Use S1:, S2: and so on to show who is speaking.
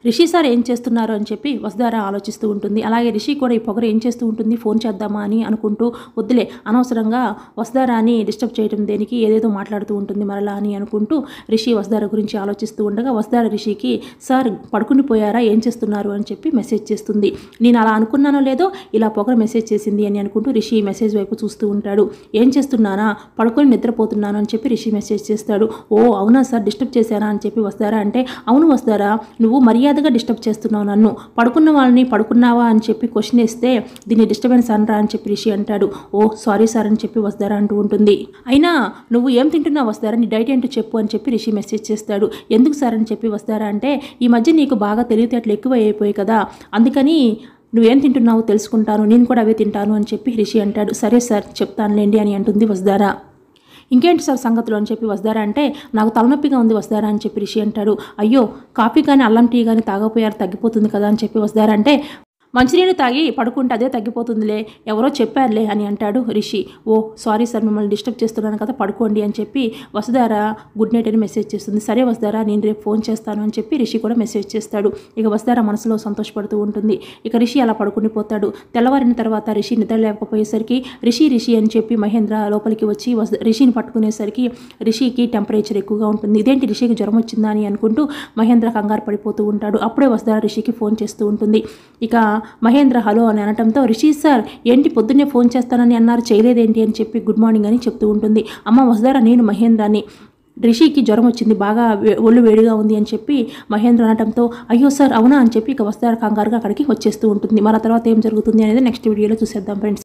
S1: Rishi sir ఏం చేస్తున్నారు అని చెప్పి వసుధార ఆలోచిస్తూ ఉంటుంది అలాగే రిషి కూడా ఈ పొగరు ఏం చేస్తూ ఉంటుంది ఫోన్ చేద్దామా అని అనుకుంటూ వద్దులే అనవసరంగా వసుధారాని డిస్టర్బ్ చేయడం దేనికి ఏదేదో మాట్లాడుతూ ఉంటుంది మరలా అని అనుకుంటూ రిషి వసుధార గురించి ఆలోచిస్తూ ఉండగా వసుధార రిషికి సార్ పడుకుని పోయారా ఏం చేస్తున్నారు అని చెప్పి మెసేజ్ చేస్తుంది నేను అలా అనుకున్నానో లేదో ఇలా పొగరు మెసేజ్ చేసింది అని అనుకుంటూ రిషి మెసేజ్ వైపు చూస్తూ ఉంటాడు ఏం చేస్తున్నానా పడుకొని నిద్రపోతున్నాను అని చెప్పి రిషి మెసేజ్ చేస్తాడు ఓ అవునా సార్ డిస్టర్బ్ చేశానా అని చెప్పి వస్తారా అంటే అవును వస్తారా నువ్వు మర్యాదగా డిస్టర్బ్ చేస్తున్నావు నన్ను పడుకున్న వాళ్ళని పడుకున్నావా అని చెప్పి క్వశ్చన్ వేస్తే దీన్ని డిస్టర్బెన్స్ అనరా అని చెప్పి రిషి అంటాడు ఓ సారీ సార్ అని చెప్పి వస్తారా అంటూ ఉంటుంది అయినా నువ్వు ఏం తింటున్నావు వస్తారా నీ డైట్ ఏంటో చెప్పు అని చెప్పి రిషి మెసేజ్ చేస్తాడు ఎందుకు సార్ అని చెప్పి వస్తారా అంటే ఈ మధ్య నీకు బాగా తెలివితేటలు ఎక్కువ అయిపోయాయి కదా అందుకని నువ్వేం తింటున్నావో తెలుసుకుంటాను నేను కూడా అవే తింటాను అని చెప్పి రిషి అంటాడు సరే సార్ చెప్తానులేండి అని అంటుంది వస్తారా ఇంకేంటి సార్ సంగతులు అని చెప్పి వస్తారా అంటే నాకు తలనొప్పిగా ఉంది వస్తారా అని చెప్పి రిషి అంటాడు అయ్యో కాఫీ కానీ అల్లం టీ కానీ తాగపోయారు తగ్గిపోతుంది కదా అని చెప్పి వస్తారా అంటే మంచినీళ్ళు తాగి పడుకుంటే అదే తగ్గిపోతుందిలే ఎవరో చెప్పారులే అని అంటాడు రిషి ఓ సారీ సార్ మిమ్మల్ని డిస్టర్బ్ చేస్తున్నాను కదా పడుకోండి అని చెప్పి వసుధార గుడ్ నైట్ అని మెసేజ్ చేస్తుంది సరే వసుధార నేను రేపు ఫోన్ చేస్తాను అని చెప్పి రిషి కూడా మెసేజ్ చేస్తాడు ఇక వసుధార మనసులో సంతోషపడుతూ ఉంటుంది ఇక రిషి అలా పడుకుని పోతాడు తెల్లవారిన తర్వాత రిషి నిద్ర లేకపోయేసరికి రిషి రిషి అని చెప్పి మహేంద్ర లోపలికి వచ్చి వసు రిషిని పట్టుకునేసరికి రిషికి టెంపరేచర్ ఎక్కువగా ఉంటుంది ఇదేంటి రిషికి జ్వరం వచ్చిందా అని అనుకుంటూ మహేంద్ర కంగారు పడిపోతూ ఉంటాడు అప్పుడే వసుధార రిషికి ఫోన్ చేస్తూ ఉంటుంది ఇక మహేంద్ర హలో అని అనటంతో రిషి సార్ ఏంటి పొద్దున్నే ఫోన్ చేస్తానని అన్నారు చేయలేదేంటి అని చెప్పి గుడ్ మార్నింగ్ అని చెప్తూ ఉంటుంది అమ్మ వసుధార నేను మహేంద్రాని రిషికి జ్వరం వచ్చింది బాగా వే- ఒళ్ళు వేడిగా ఉంది అని చెప్పి మహేంద్ర అనటంతో అయ్యో సార్ అవునా అని చెప్పి ఇక వస్తార కంగారుగా అక్కడికి వచ్చేస్తూ ఉంటుంది మన తర్వాత ఏం జరుగుతుంది అనేది నెక్స్ట్ వీడియోలో చూసేద్దాం ఫ్రెండ్స్